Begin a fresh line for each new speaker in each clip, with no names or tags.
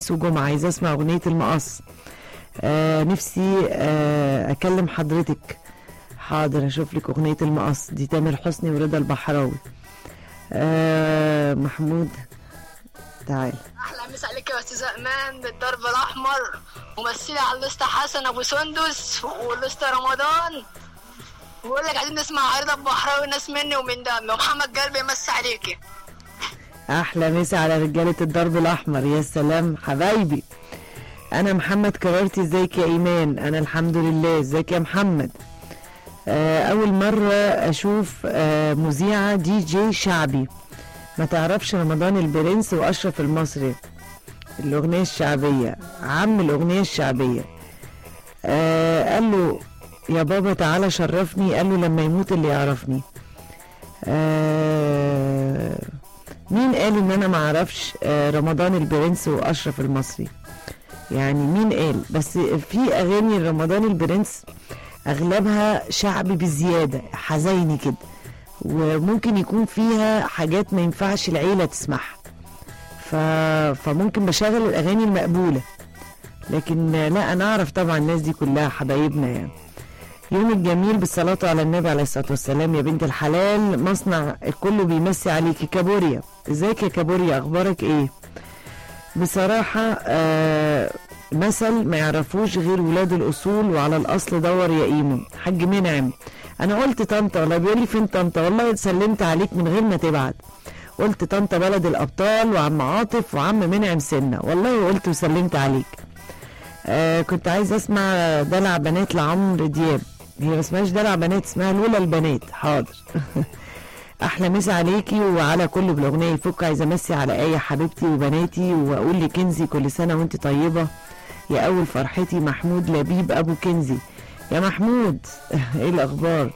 وجمعة عايزة اسمع اغنية المقص آه نفسي آه اكلم حضرتك حاضر اشوف لك اغنية المقص دي تامر حسني ورضا البحراوي آه محمود تعال
احلى مسا عليك يا استاذ امان بالضرب الاحمر ممثله على الليسته حسن ابو سندس والليسته رمضان بقول لك عايزين نسمع رضا البحراوي ناس مني ومن دمي ومحمد قلبي يمسي عليكي
احلى مسا على رجاله الضرب الاحمر يا سلام حبايبي انا محمد كرارتي ازيك يا ايمان انا الحمد لله ازيك يا محمد آه، اول مره اشوف آه، مذيعه دي جي شعبي ما تعرفش رمضان البرنس واشرف المصري الاغنيه الشعبيه عم الاغنيه الشعبيه آه، قال له يا بابا تعالى شرفني قال له لما يموت اللي يعرفني آه، مين قال ان انا ما اعرفش آه، رمضان البرنس واشرف المصري يعني مين قال بس في اغاني رمضان البرنس اغلبها شعبي بزياده حزيني كده وممكن يكون فيها حاجات ما ينفعش العيله تسمعها ف... فممكن بشغل الاغاني المقبوله لكن لا انا اعرف طبعا الناس دي كلها حبايبنا يعني يوم الجميل بالصلاة على النبي عليه الصلاة والسلام يا بنت الحلال مصنع الكل بيمسي عليكي كابوريا ازيك يا كابوريا اخبارك ايه بصراحة آه مثل ما يعرفوش غير ولاد الأصول وعلى الأصل دور يا إيمو حاج منعم أنا قلت طنطا والله بيقول لي فين طنطا والله سلمت عليك من غير ما تبعت قلت طنطا بلد الأبطال وعم عاطف وعم منعم سنة والله قلت وسلمت عليك آه كنت عايز أسمع دلع بنات لعمرو دياب هي ما اسمهاش دلع بنات اسمها لولا البنات حاضر احلى مسا عليكي وعلى كل بالاغنيه يفك عايزه امسي على ايه حبيبتي وبناتي واقول لكنزي كل سنه وانت طيبه يا اول فرحتي محمود لبيب ابو كنزي يا محمود ايه الاخبار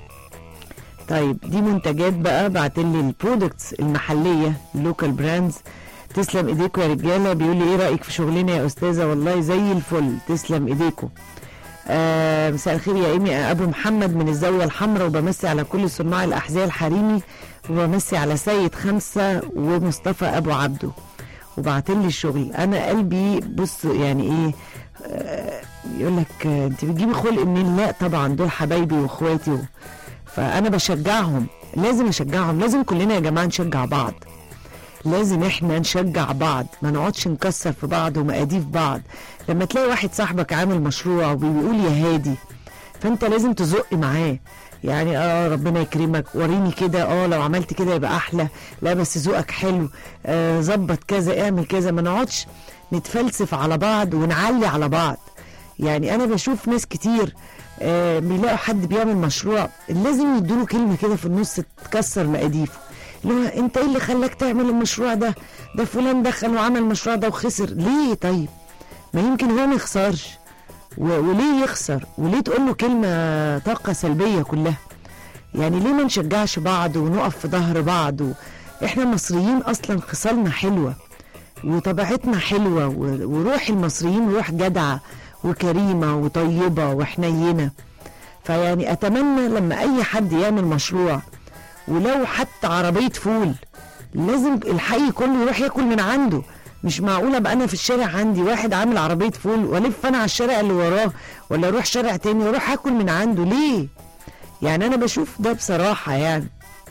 طيب دي منتجات بقى بعتلي البرودكتس المحليه اللوكال براندز تسلم ايديكم يا رجاله بيقول لي ايه رايك في شغلنا يا استاذه والله زي الفل تسلم ايديكم آه مساء الخير يا ايمي ابو محمد من الزاويه الحمراء وبمسي على كل صناع الاحذيه الحريمي وبمسي على سيد خمسه ومصطفى ابو عبده وبعتلي الشغل انا قلبي بص يعني ايه آه يقول لك آه انت بتجيبي خلق منين لا طبعا دول حبايبي واخواتي و... فانا بشجعهم لازم اشجعهم لازم كلنا يا جماعه نشجع بعض لازم احنا نشجع بعض ما نقعدش نكسر في بعض ومقاديف بعض لما تلاقي واحد صاحبك عامل مشروع وبيقول يا هادي فانت لازم تزق معاه يعني اه ربنا يكرمك وريني كده اه لو عملت كده يبقى احلى لا بس ذوقك حلو آه ظبط كذا اعمل كذا ما نقعدش نتفلسف على بعض ونعلي على بعض يعني انا بشوف ناس كتير آه بيلاقوا حد بيعمل مشروع لازم يدوله كلمه كده في النص تكسر مقاديفه اللي هو انت ايه اللي خلاك تعمل المشروع ده ده فلان دخل وعمل المشروع ده وخسر ليه طيب ما يمكن هو ما يخسرش و- وليه يخسر وليه تقول له كلمه طاقه سلبيه كلها يعني ليه ما نشجعش بعض ونقف في ظهر بعض و... احنا المصريين اصلا خصالنا حلوه وطبيعتنا حلوه و... وروح المصريين روح جدعه وكريمه وطيبه وحنينه فيعني اتمنى لما اي حد يعمل مشروع ولو حتى عربيه فول لازم الحي كله يروح ياكل من عنده مش معقوله ابقى انا في الشارع عندي واحد عامل عربيه فول والف انا على الشارع اللي وراه ولا اروح شارع تاني واروح اكل من عنده ليه يعني انا بشوف ده بصراحه يعني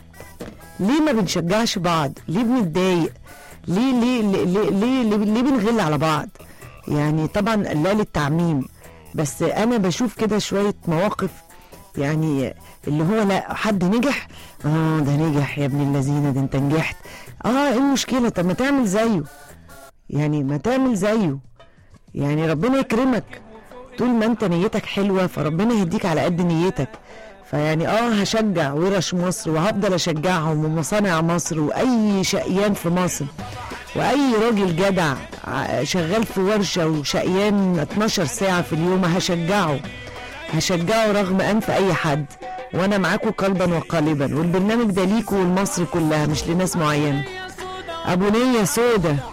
ليه ما بنشجعش بعض ليه بنتضايق ليه ليه ليه ليه, ليه, ليه, ليه بنغل على بعض يعني طبعا لا للتعميم بس انا بشوف كده شويه مواقف يعني اللي هو لا حد نجح اه ده نجح يا ابن اللذينه ده انت نجحت اه ايه المشكله طب ما تعمل زيه يعني ما تعمل زيه يعني ربنا يكرمك طول ما انت نيتك حلوه فربنا يهديك على قد نيتك فيعني اه هشجع ورش مصر وهفضل اشجعهم ومصانع مصر واي شقيان في مصر واي راجل جدع ع- شغال في ورشه وشقيان 12 ساعه في اليوم هشجعه هشجعه رغم انف اي حد وانا معاكم قلبا وقالبا والبرنامج ده ليكوا ولمصر كلها مش لناس معينه ابو نيه سوده